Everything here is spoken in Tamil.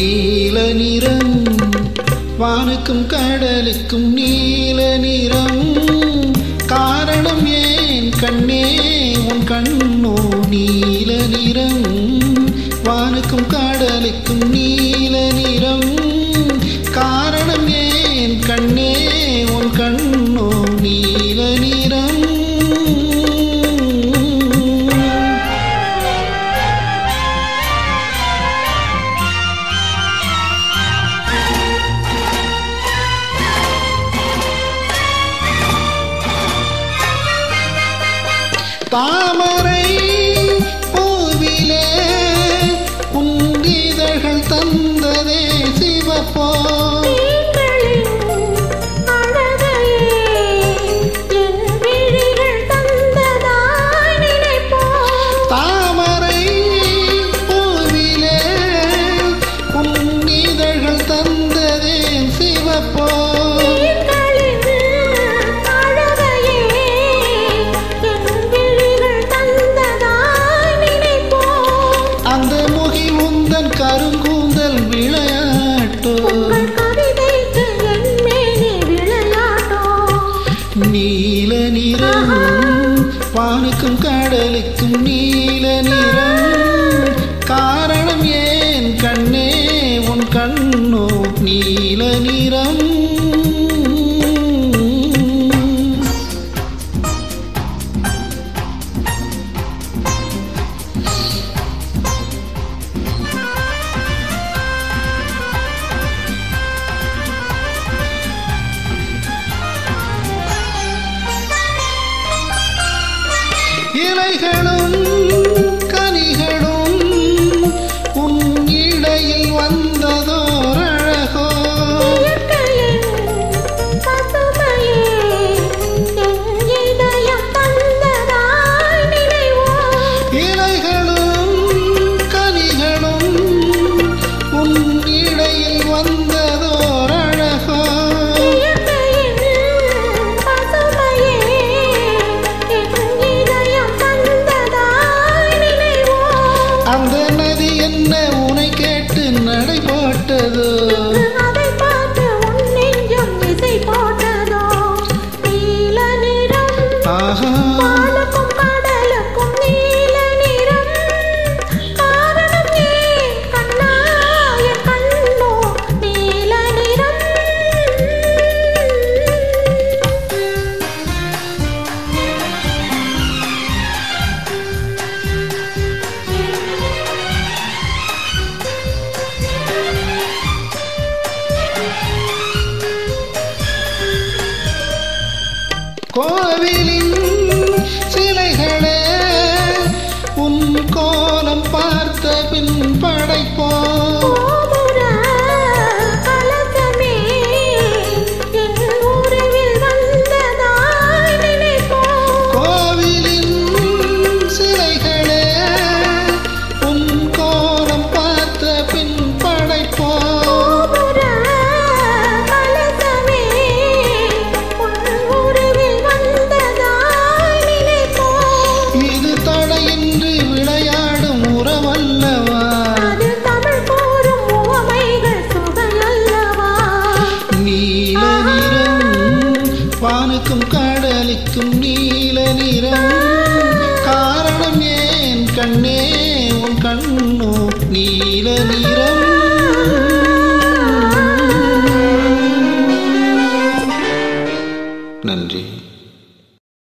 நீல நிறம் வானுக்கும் கடலுக்கும் நீல நிறம் காரணம் ஏன் கண்ணே உன் கண்ணோ நீல நிறம் வானுக்கும் கடலுக்கும் நீல நிறம் காரணம் ஏன் கண்ணே உன் கண்ணோ நீல நிறம் தாமரை பூவிலே உந்திதழ்கள் தந்ததே சிவப்போ தாமரை பூவிலே உந்திதழ்கள் தந்ததே சிவப்போ அந்த முகி உந்தன் கருங்கூந்தல் விளையாட்டோ நீல நிறம் வானுக்கும் கடலுக்கும் நீல நிறம் காரணம் ஏன் கண்ணே உன் கண்ணோ நீல நிறம் இலைகளும் கனிகளும் உன் இடையில் வந்ததோர் அழகோ இலைகளும் கனிகளும் உன் இடையில் வந்ததோர் அழகோ அந்த நதி என்ன உனை கேட்டு நடை போட்டதோ அதை பார்த்து உன் நெஞ்சம் இசை போட்டதோ நீல நிறம் ஆஹா வானுக்கும் கடலுக்கும் நீல நிறம் காரணம் ஏன் கண்ணா என் கண்ணோ நீல நிறம் கோவிலின் சிலைகளே உன் கோலம் பார்த்த பின் படைப்போ கோபுர கலக்கமே என் உருவில் வந்ததாய் நினைப்போம் கோவிலின் சிலைகளே உன் கோலம் பார்த்த பின் படைப்போ கோபுர கலக்கமே உன் உருவில் வந்ததாய் நினைப்போம் இது தடையின்றி விளையாடும் உறவல்லவா அது தமிழ் கூறும் உவமைகள் சுவையல்லவா நீல நிறம் வானுக்கும் கடலுக்கும் நீல நிறம் காரணம் ஏன் கண்ணே உன் கண்ணோ நீல நிறம் நன்றி